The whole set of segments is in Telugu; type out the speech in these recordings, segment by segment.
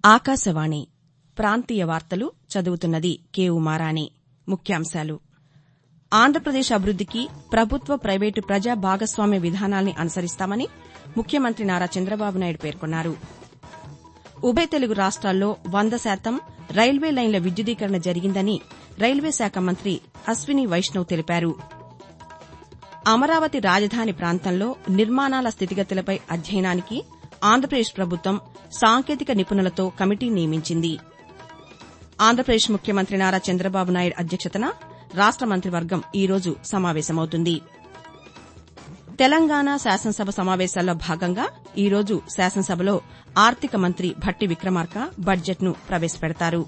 ఆకాశవాణి ప్రాంతీయ వార్తలు చదువుతున్నది కే ఉమారాణి ముఖ్యాంశాలు ఆంధ్రప్రదేశ్ అభివృద్దికి ప్రభుత్వ ప్రైవేటు ప్రజా భాగస్వామ్య విధానాల్ని అనుసరిస్తామని ముఖ్యమంత్రి నారా చంద్రబాబు నాయుడు పేర్కొన్నారు ఉభయ తెలుగు రాష్ట్రాల్లో వంద శాతం రైల్వే లైన్ల విద్యుదీకరణ జరిగిందని రైల్వే శాఖ మంత్రి అశ్విని వైష్ణవ్ తెలిపారు అమరావతి రాజధాని ప్రాంతంలో నిర్మాణాల స్థితిగతులపై అధ్యయనానికి ఆంధ్రప్రదేశ్ ప్రభుత్వం సాంకేతిక నిపుణులతో కమిటీ నియమించింది ఆంధ్రప్రదేశ్ ముఖ్యమంత్రి నారా చంద్రబాబు నాయుడు అధ్యక్షతన రాష్ట మంత్రివర్గం ఈ రోజు సమావేశమవుతుంది తెలంగాణ శాసనసభ సమావేశాల్లో భాగంగా ఈ రోజు శాసనసభలో ఆర్థిక మంత్రి భట్టి విక్రమార్క బడ్జెట్ను ప్రవేశపెడతారు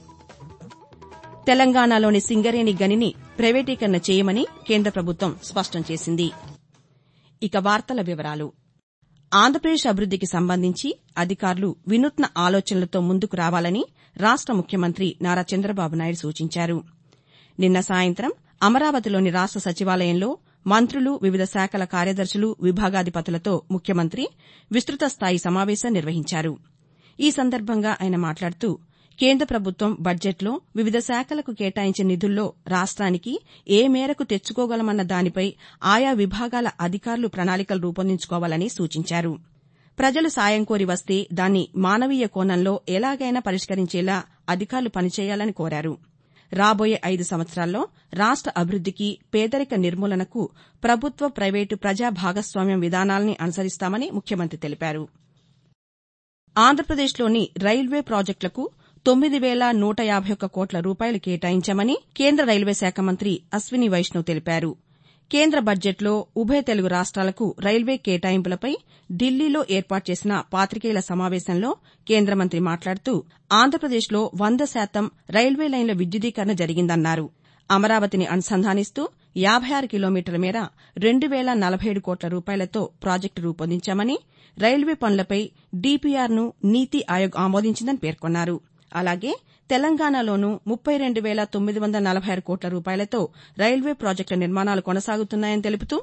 తెలంగాణలోని సింగరేణి గనిని ప్రైవేటీకరణ చేయమని కేంద్ర ప్రభుత్వం స్పష్టం చేసింది ఇక వార్తల వివరాలు ఆంధ్రప్రదేశ్ అభివృద్దికి సంబంధించి అధికారులు వినూత్న ఆలోచనలతో ముందుకు రావాలని రాష్ట ముఖ్యమంత్రి నారా చంద్రబాబు నాయుడు సూచించారు నిన్న సాయంత్రం అమరావతిలోని రాష్ట సచివాలయంలో మంత్రులు వివిధ శాఖల కార్యదర్శులు విభాగాధిపతులతో ముఖ్యమంత్రి విస్తృత స్థాయి సమావేశం నిర్వహించారు ఈ సందర్భంగా ఆయన మాట్లాడుతూ కేంద్ర ప్రభుత్వం బడ్జెట్లో వివిధ శాఖలకు కేటాయించిన నిధుల్లో రాష్ట్రానికి ఏ మేరకు తెచ్చుకోగలమన్న దానిపై ఆయా విభాగాల అధికారులు ప్రణాళికలు రూపొందించుకోవాలని సూచించారు ప్రజలు సాయం కోరి వస్తే దాన్ని మానవీయ కోణంలో ఎలాగైనా పరిష్కరించేలా అధికారులు పనిచేయాలని కోరారు రాబోయే ఐదు సంవత్సరాల్లో రాష్ట అభివృద్దికి పేదరిక నిర్మూలనకు ప్రభుత్వ ప్రైవేటు ప్రజా భాగస్వామ్యం విధానాల్ని అనుసరిస్తామని ముఖ్యమంత్రి తెలిపారు ఆంధ్రప్రదేశ్లోని రైల్వే ప్రాజెక్టులకు తొమ్మిది వేల నూట యాభై ఒక్క కోట్ల రూపాయలు కేటాయించామని కేంద్ర రైల్వే శాఖ మంత్రి అశ్విని వైష్ణవ్ తెలిపారు కేంద్ర బడ్జెట్లో ఉభయ తెలుగు రాష్ట్రాలకు రైల్వే కేటాయింపులపై ఢిల్లీలో ఏర్పాటు చేసిన పాతికేయుల సమావేశంలో కేంద్ర మంత్రి మాట్లాడుతూ ఆంధ్రప్రదేశ్లో వంద శాతం రైల్వే లైన్ల విద్యుదీకరణ జరిగిందన్నారు అమరావతిని అనుసంధానిస్తూ యాబై ఆరు కిలోమీటర్ల మేర రెండు వేల నలభై ఏడు కోట్ల రూపాయలతో ప్రాజెక్టు రూపొందించామని రైల్వే పనులపై డీపీఆర్ను నీతి ఆయోగ్ ఆమోదించిందని పేర్కొన్నారు అలాగే తెలంగాణలోనూ ముప్పై రెండు వేల తొమ్మిది వందల నలభై ఆరు కోట్ల రూపాయలతో రైల్వే ప్రాజెక్టుల నిర్మాణాలు కొనసాగుతున్నాయని తెలుపుతూ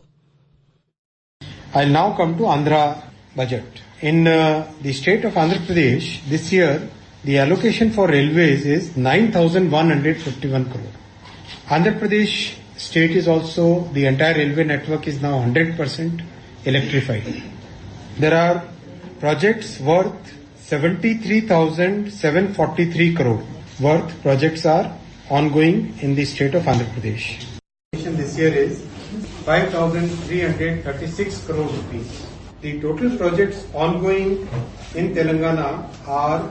I'll now come to Andhra budget. In uh, the state of Andhra Pradesh, this year, the allocation for railways is 9,151 crore. Andhra Pradesh state is also, the entire railway network is now 100% electrified. There are projects worth 73,743 crore worth projects are ongoing in the state of Andhra Pradesh. This year is 5,336 crore rupees. The total projects ongoing in Telangana are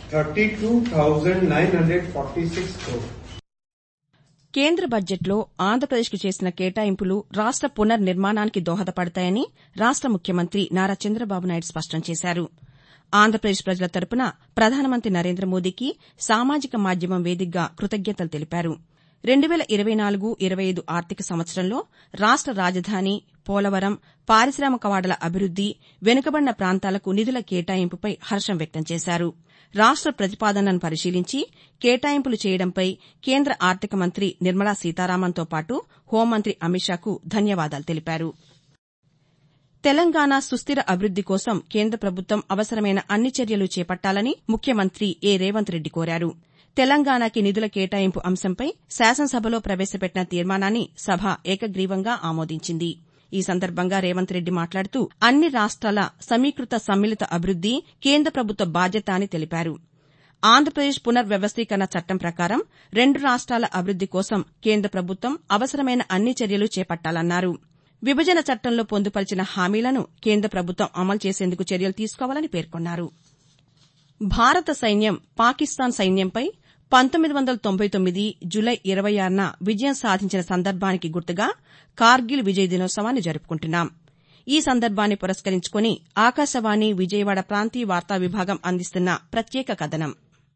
32,946 crore. కేంద్ర బడ్జెట్లో ఆంధ్రప్రదేశ్కు చేసిన కేటాయింపులు రాష్ట పునర్నిర్మాణానికి దోహదపడతాయని రాష్ట ముఖ్యమంత్రి నారా చంద్రబాబు నాయుడు స్పష్టం చేశారు ఆంధ్రప్రదేశ్ ప్రజల తరపున ప్రధానమంత్రి నరేంద్ర మోదీకి సామాజిక మాధ్యమం వేదికగా కృతజ్ఞతలు తెలిపారు రెండు వేల ఇరవై నాలుగు ఇరవై ఐదు ఆర్థిక సంవత్సరంలో రాష్ట రాజధాని పోలవరం పారిశామికవాడల అభివృద్ది వెనుకబడిన ప్రాంతాలకు నిధుల కేటాయింపుపై హర్షం వ్యక్తం చేశారు రాష్ట ప్రతిపాదనలను పరిశీలించి కేటాయింపులు చేయడంపై కేంద్ర ఆర్థిక మంత్రి నిర్మలా సీతారామన్తో పాటు హోంమంత్రి అమిత్ షాకు ధన్యవాదాలు తెలిపారు తెలంగాణ సుస్దిర అభివృద్ది కోసం కేంద్ర ప్రభుత్వం అవసరమైన అన్ని చర్యలు చేపట్టాలని ముఖ్యమంత్రి ఏ రేవంత్ రెడ్డి కోరారు తెలంగాణకి నిధుల కేటాయింపు అంశంపై శాసనసభలో ప్రవేశపెట్టిన తీర్మానాన్ని సభ ఏకగ్రీవంగా ఆమోదించింది ఈ సందర్భంగా రేవంత్ రెడ్డి మాట్లాడుతూ అన్ని రాష్ట్రాల సమీకృత సమ్మిళిత అభివృద్ది కేంద్ర ప్రభుత్వ బాధ్యత అని తెలిపారు ఆంధ్రప్రదేశ్ పునర్వ్యవస్థీకరణ చట్టం ప్రకారం రెండు రాష్ట్రాల అభివృద్ది కోసం కేంద్ర ప్రభుత్వం అవసరమైన అన్ని చర్యలు చేపట్టాలన్నారు విభజన చట్టంలో పొందుపరిచిన హామీలను కేంద్ర ప్రభుత్వం అమలు చేసేందుకు చర్యలు తీసుకోవాలని పేర్కొన్నారు భారత సైన్యం పాకిస్తాన్ సైన్యంపై పంతొమ్మిది వందల తొంభై తొమ్మిది జులై ఇరవై ఆరున విజయం సాధించిన సందర్భానికి గుర్తుగా కార్గిల్ విజయ్ దినోత్సవాన్ని జరుపుకుంటున్నాం ఈ సందర్భాన్ని పురస్కరించుకుని ఆకాశవాణి విజయవాడ ప్రాంతీయ వార్తా విభాగం అందిస్తున్న ప్రత్యేక కథనం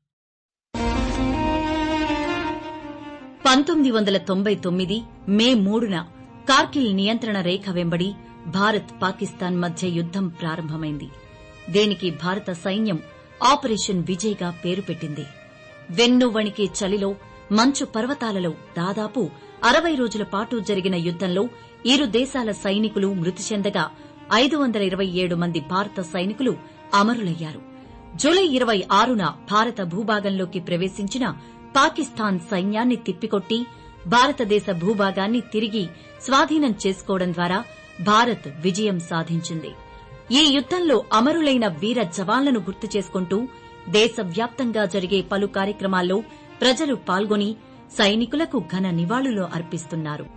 పంతొమ్మిది వందల తొంభై తొమ్మిది మే మూడున కార్గిల్ నియంత్రణ రేఖ వెంబడి భారత్ పాకిస్తాన్ మధ్య యుద్దం ప్రారంభమైంది దేనికి భారత సైన్యం ఆపరేషన్ విజయ్ గా పేరు పెట్టింది వెన్ను వణికే చలిలో మంచు పర్వతాలలో దాదాపు అరవై రోజుల పాటు జరిగిన యుద్దంలో ఇరు దేశాల సైనికులు మృతి చెందగా ఐదు వందల ఇరవై ఏడు మంది భారత సైనికులు అమరులయ్యారు జూలై ఇరవై ఆరున భారత భూభాగంలోకి ప్రవేశించిన పాకిస్తాన్ సైన్యాన్ని తిప్పికొట్టి భారతదేశ భూభాగాన్ని తిరిగి స్వాధీనం చేసుకోవడం ద్వారా భారత్ విజయం సాధించింది ఈ యుద్దంలో అమరులైన వీర జవాన్లను గుర్తు చేసుకుంటూ దేశవ్యాప్తంగా జరిగే పలు కార్యక్రమాల్లో ప్రజలు పాల్గొని సైనికులకు ఘన నివాళులు అర్పిస్తున్నారు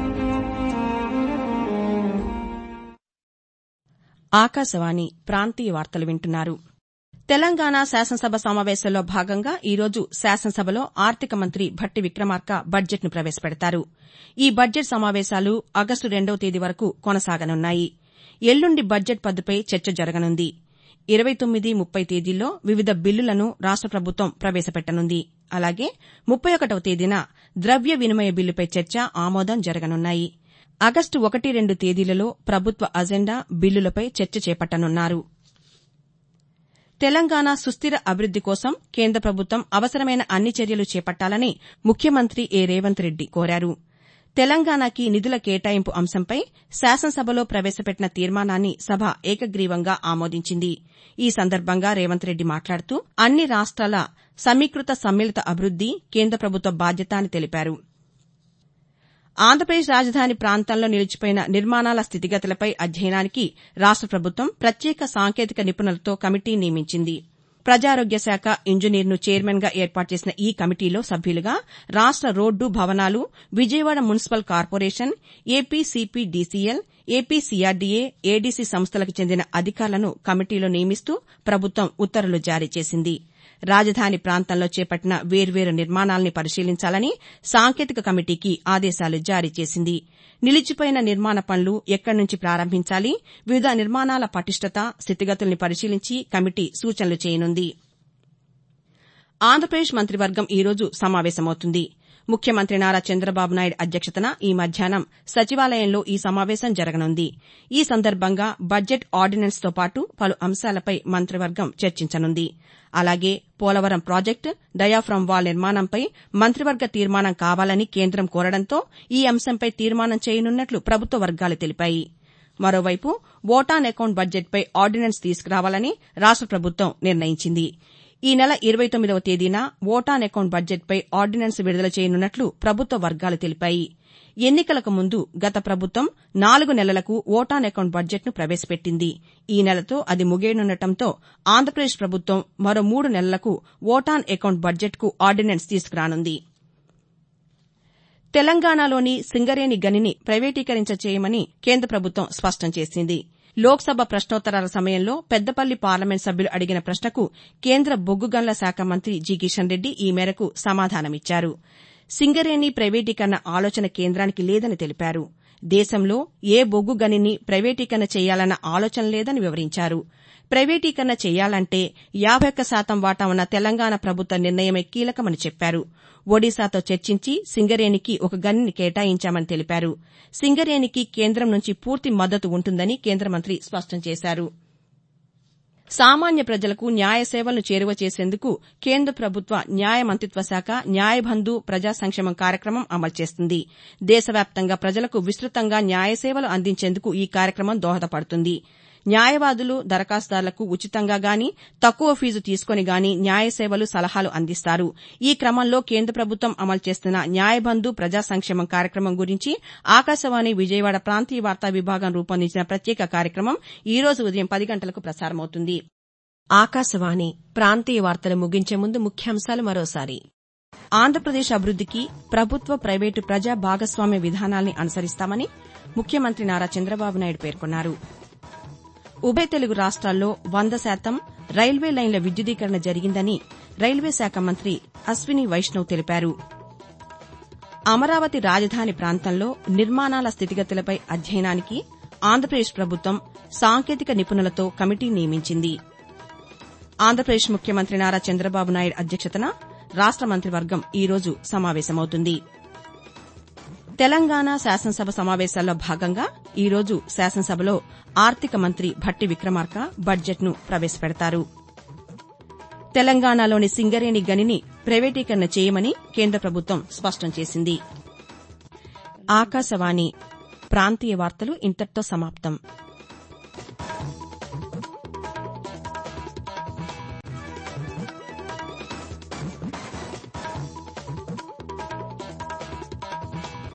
ఆకాశవాణి ప్రాంతీయ వార్తలు వింటున్నారు తెలంగాణ శాసనసభ సమావేశంలో భాగంగా ఈరోజు శాసనసభలో ఆర్థిక మంత్రి భట్టి విక్రమార్క బడ్జెట్ను ప్రవేశపెడతారు ఈ బడ్జెట్ సమావేశాలు ఆగస్టు రెండవ తేదీ వరకు కొనసాగనున్నాయి ఎల్లుండి బడ్జెట్ పద్దుపై చర్చ జరగనుంది ఇరవై తొమ్మిది ముప్పై తేదీల్లో వివిధ బిల్లులను రాష్ట ప్రభుత్వం ప్రవేశపెట్టనుంది అలాగే ముప్పై ఒకటవ తేదీన ద్రవ్య వినిమయ బిల్లుపై చర్చ ఆమోదం జరగనున్నాయి ఆగస్టు ఒకటి రెండు తేదీలలో ప్రభుత్వ అజెండా బిల్లులపై చర్చ చేపట్టనున్నారు తెలంగాణ సుస్దిర అభివృద్ది కోసం కేంద్ర ప్రభుత్వం అవసరమైన అన్ని చర్యలు చేపట్టాలని ముఖ్యమంత్రి ఏ రేవంత్ రెడ్డి కోరారు తెలంగాణకి నిధుల కేటాయింపు అంశంపై శాసనసభలో ప్రవేశపెట్టిన తీర్మానాన్ని సభ ఏకగ్రీవంగా ఆమోదించింది ఈ సందర్భంగా రేవంత్ రెడ్డి మాట్లాడుతూ అన్ని రాష్ట్రాల సమీకృత సమ్మిళిత అభివృద్ది కేంద్ర ప్రభుత్వ బాధ్యత అని తెలిపారు ఆంధ్రప్రదేశ్ రాజధాని ప్రాంతంలో నిలిచిపోయిన నిర్మాణాల స్థితిగతులపై అధ్యయనానికి రాష్ట ప్రభుత్వం ప్రత్యేక సాంకేతిక నిపుణులతో కమిటీ నియమించింది ప్రజారోగ్య శాఖ ఇంజనీర్ను చైర్మన్గా ఏర్పాటు చేసిన ఈ కమిటీలో సభ్యులుగా రాష్ట రోడ్డు భవనాలు Vijayawada municipal corporation APCPDCL APCRDA ADC సంస్థలకు చెందిన అధికారులను కమిటీలో నియమిస్తూ ప్రభుత్వం ఉత్తర్వులు జారీ చేసింది రాజధాని ప్రాంతంలో చేపట్టిన వేర్వేరు నిర్మాణాల్ని పరిశీలించాలని సాంకేతిక కమిటీకి ఆదేశాలు జారీ చేసింది నిలిచిపోయిన నిర్మాణ పనులు ఎక్కడి నుంచి ప్రారంభించాలి వివిధ నిర్మాణాల పటిష్టత స్థితిగతుల్ని పరిశీలించి కమిటీ సూచనలు చేయనుంది ఆంధ్రప్రదేశ్ మంత్రివర్గం ఈరోజు సమావేశమవుతుంది ముఖ్యమంత్రి నారా చంద్రబాబు నాయుడు అధ్యక్షతన ఈ మధ్యాహ్నం సచివాలయంలో ఈ సమావేశం జరగనుంది ఈ సందర్భంగా బడ్జెట్ ఆర్డినెన్స్తో పాటు పలు అంశాలపై మంత్రివర్గం చర్చించనుంది అలాగే పోలవరం ప్రాజెక్టు డయాఫ్రమ్ వాల్ నిర్మాణంపై మంత్రివర్గ తీర్మానం కావాలని కేంద్రం కోరడంతో ఈ అంశంపై తీర్మానం చేయనున్నట్లు ప్రభుత్వ వర్గాలు తెలిపాయి మరోవైపు ఓటాన్ అకౌంట్ బడ్జెట్పై ఆర్డినెన్స్ తీసుకురావాలని రాష్ట ప్రభుత్వం నిర్ణయించింది ఈ నెల ఇరవై తొమ్మిదవ తేదీన ఓటాన్ అకౌంట్ బడ్జెట్పై ఆర్డినెన్స్ విడుదల చేయనున్నట్లు ప్రభుత్వ వర్గాలు తెలిపాయి ఎన్నికలకు ముందు గత ప్రభుత్వం నాలుగు నెలలకు ఓటాన్ అకౌంట్ బడ్జెట్ను ప్రవేశపెట్టింది ఈ నెలతో అది ముగియనుండటంతో ఆంధ్రప్రదేశ్ ప్రభుత్వం మరో మూడు నెలలకు ఓటాన్ అకౌంట్ బడ్జెట్కు ఆర్డినెన్స్ తీసుకురానుంది తెలంగాణలోని సింగరేణి గనిని ప్రైవేటీకరించ చేయమని కేంద్ర ప్రభుత్వం స్పష్టం చేసింది లోక్సభ ప్రశ్నోత్తరాల సమయంలో పెద్దపల్లి పార్లమెంట్ సభ్యులు అడిగిన ప్రశ్నకు కేంద్ర బొగ్గు గనుల శాఖ మంత్రి జి కిషన్ రెడ్డి ఈ మేరకు సమాధానమిచ్చారు సింగరేణి ప్రైవేటీకరణ ఆలోచన కేంద్రానికి లేదని తెలిపారు దేశంలో ఏ బొగ్గు గనిని ప్రైవేటీకరణ చేయాలన్న ఆలోచన లేదని వివరించారు ప్రైవేటీకరణ చేయాలంటే యాబై ఒక్క శాతం వాటా ఉన్న తెలంగాణ ప్రభుత్వ నిర్ణయమే కీలకమని చెప్పారు ఒడిశాతో చర్చించి సింగరేణికి ఒక గనిని కేటాయించామని తెలిపారు సింగరేణికి కేంద్రం నుంచి పూర్తి మద్దతు ఉంటుందని కేంద్ర మంత్రి స్పష్టం చేశారు సామాన్య ప్రజలకు న్యాయ సేవలను చేరువ చేసేందుకు కేంద్ర ప్రభుత్వ న్యాయ మంత్రిత్వ శాఖ న్యాయబంధు ప్రజా సంక్షేమం కార్యక్రమం అమలు చేస్తుంది దేశవ్యాప్తంగా ప్రజలకు విస్తృతంగా న్యాయ సేవలు అందించేందుకు ఈ కార్యక్రమం దోహదపడుతుంది న్యాయవాదులు దరఖాస్తుదారులకు ఉచితంగా గాని తక్కువ ఫీజు తీసుకుని గాని న్యాయ సేవలు సలహాలు అందిస్తారు ఈ క్రమంలో కేంద్ర ప్రభుత్వం అమలు చేస్తున్న న్యాయబంధు ప్రజా సంక్షేమం కార్యక్రమం గురించి ఆకాశవాణి విజయవాడ ప్రాంతీయ వార్తా విభాగం రూపొందించిన ప్రత్యేక కార్యక్రమం ఈ రోజు ఉదయం పది గంటలకు ప్రసారమవుతుంది ఆకాశవాణి ప్రాంతీయ వార్తలు ముగించే ముందు ముఖ్యాంశాలు మరోసారి ఆంధ్రప్రదేశ్ అభివృద్దికి ప్రభుత్వ ప్రైవేటు ప్రజా భాగస్వామ్య విధానాల్ని అనుసరిస్తామని ముఖ్యమంత్రి నారా చంద్రబాబు నాయుడు పేర్కొన్నారు ఉభయ తెలుగు రాష్ట్రాల్లో వంద శాతం రైల్వే లైన్ల విద్యుదీకరణ జరిగిందని రైల్వే శాఖ మంత్రి అశ్విని వైష్ణవ్ తెలిపారు అమరావతి రాజధాని ప్రాంతంలో నిర్మాణాల స్థితిగతులపై అధ్యయనానికి ఆంధ్రప్రదేశ్ ప్రభుత్వం సాంకేతిక నిపుణులతో కమిటీ నియమించింది ఆంధ్రప్రదేశ్ ముఖ్యమంత్రి నారా చంద్రబాబు నాయుడు అధ్యక్షతన రాష్ట మంత్రివర్గం ఈరోజు సమావేశమవుతుంది తెలంగాణ శాసనసభ సమావేశాల్లో భాగంగా ఈరోజు శాసనసభలో ఆర్థిక మంత్రి భట్టి విక్రమార్క బడ్జెట్ను ప్రవేశపెడతారు తెలంగాణలోని సింగరేణి గనిని ప్రైవేటీకరణ చేయమని కేంద్ర ప్రభుత్వం స్పష్టం చేసింది ఆకాశవాణి ప్రాంతీయ వార్తలు ఇంతటితో సమాప్తం